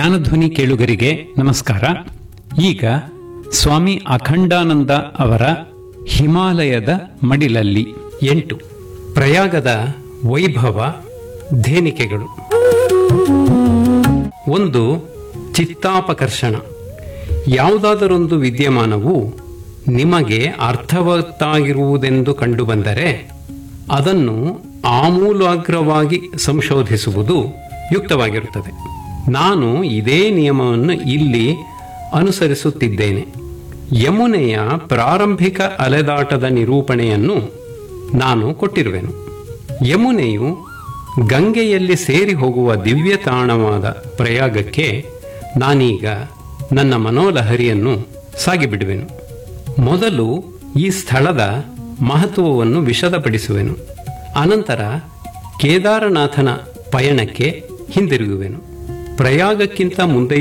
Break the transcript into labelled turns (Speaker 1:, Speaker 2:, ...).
Speaker 1: ಜ್ಞಾನಧ್ವನಿ ಕೇಳುಗರಿಗೆ ನಮಸ್ಕಾರ ಈಗ ಸ್ವಾಮಿ ಅಖಂಡಾನಂದ ಅವರ ಹಿಮಾಲಯದ ಮಡಿಲಲ್ಲಿ ಎಂಟು ಪ್ರಯಾಗದ ವೈಭವ ಧೇನಿಕೆಗಳು ಒಂದು ಚಿತ್ತಾಪಕರ್ಷಣ ಯಾವುದಾದರೊಂದು ವಿದ್ಯಮಾನವು ನಿಮಗೆ ಅರ್ಥವತ್ತಾಗಿರುವುದೆಂದು ಕಂಡುಬಂದರೆ ಅದನ್ನು ಆಮೂಲಾಗ್ರವಾಗಿ ಸಂಶೋಧಿಸುವುದು ಯುಕ್ತವಾಗಿರುತ್ತದೆ ನಾನು ಇದೇ ನಿಯಮವನ್ನು ಇಲ್ಲಿ ಅನುಸರಿಸುತ್ತಿದ್ದೇನೆ ಯಮುನೆಯ ಪ್ರಾರಂಭಿಕ ಅಲೆದಾಟದ ನಿರೂಪಣೆಯನ್ನು ನಾನು ಕೊಟ್ಟಿರುವೆನು ಯಮುನೆಯು ಗಂಗೆಯಲ್ಲಿ ಸೇರಿ ಹೋಗುವ ದಿವ್ಯ ತಾಣವಾದ ಪ್ರಯಾಗಕ್ಕೆ ನಾನೀಗ ನನ್ನ ಮನೋಲಹರಿಯನ್ನು ಸಾಗಿಬಿಡುವೆನು ಮೊದಲು ಈ ಸ್ಥಳದ ಮಹತ್ವವನ್ನು ವಿಶದಪಡಿಸುವೆನು ಅನಂತರ ಕೇದಾರನಾಥನ ಪಯಣಕ್ಕೆ ಹಿಂದಿರುಗುವೆನು ಪ್ರಯಾಗಕ್ಕಿಂತ ಮುಂದೆ